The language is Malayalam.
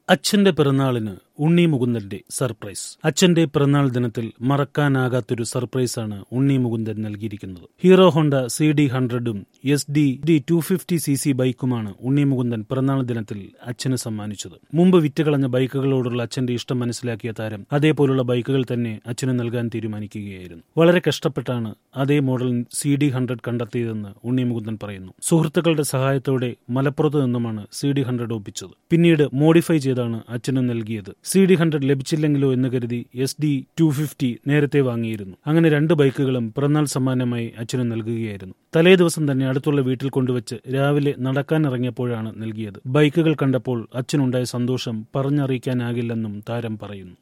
അച്ഛന്റെ പിറന്നാളിന് ഉണ്ണി മുകുന്ദന്റെ സർപ്രൈസ് അച്ഛന്റെ പിറന്നാൾ ദിനത്തിൽ മറക്കാനാകാത്തൊരു സർപ്രൈസാണ് ഉണ്ണി മുകുന്ദൻ നൽകിയിരിക്കുന്നത് ഹീറോ ഹോണ്ട സി ഡി ഹൺഡ്രഡും S D D two fifty C C ബൈക്കുമാണ് ഉണ്ണി മുകുന്ദൻ പിറന്നാൾ ദിനത്തിൽ അച്ഛന് സമ്മാനിച്ചത് മുമ്പ് വിറ്റുകളഞ്ഞ ബൈക്കുകളോടുള്ള അച്ഛന്റെ ഇഷ്ടം മനസ്സിലാക്കിയ താരം അതേപോലുള്ള ബൈക്കുകൾ തന്നെ അച്ഛന് നൽകാൻ തീരുമാനിക്കുകയായിരുന്നു വളരെ കഷ്ടപ്പെട്ടാണ് അതേ മോഡൽ സി ഡി ഹൺഡ്രഡ് കണ്ടെത്തിയതെന്ന് ഉണ്ണി മുകുന്ദൻ പറയുന്നു സുഹൃത്തുക്കളുടെ സഹായത്തോടെ മലപ്പുറത്ത് നിന്നുമാണ് സി ഡി ഹൺഡ്രഡ് ഒപ്പിച്ചത് പിന്നീട് മോഡിഫൈ ചെയ്താണ് അച്ഛന് നൽകിയത് സി ഡി ഹൺഡ്രഡ് ലഭിച്ചില്ലെങ്കിലോ എന്ന് കരുതി എസ് ഡി ടു ഫിഫ്റ്റി നേരത്തെ വാങ്ങിയിരുന്നു അങ്ങനെ രണ്ട് ബൈക്കുകളും പിറന്നാൾ സമ്മാനമായി അച്ഛന് നൽകുകയായിരുന്നു തലേ ദിവസം തന്നെ അടുത്തുള്ള വീട്ടിൽ കൊണ്ടുവച്ച് രാവിലെ നടക്കാനിറങ്ങിയപ്പോഴാണ് നൽകിയത് ബൈക്കുകൾ കണ്ടപ്പോൾ അച്ഛനുണ്ടായ സന്തോഷം പറഞ്ഞറിയിക്കാനാകില്ലെന്നും താരം പറയുന്നു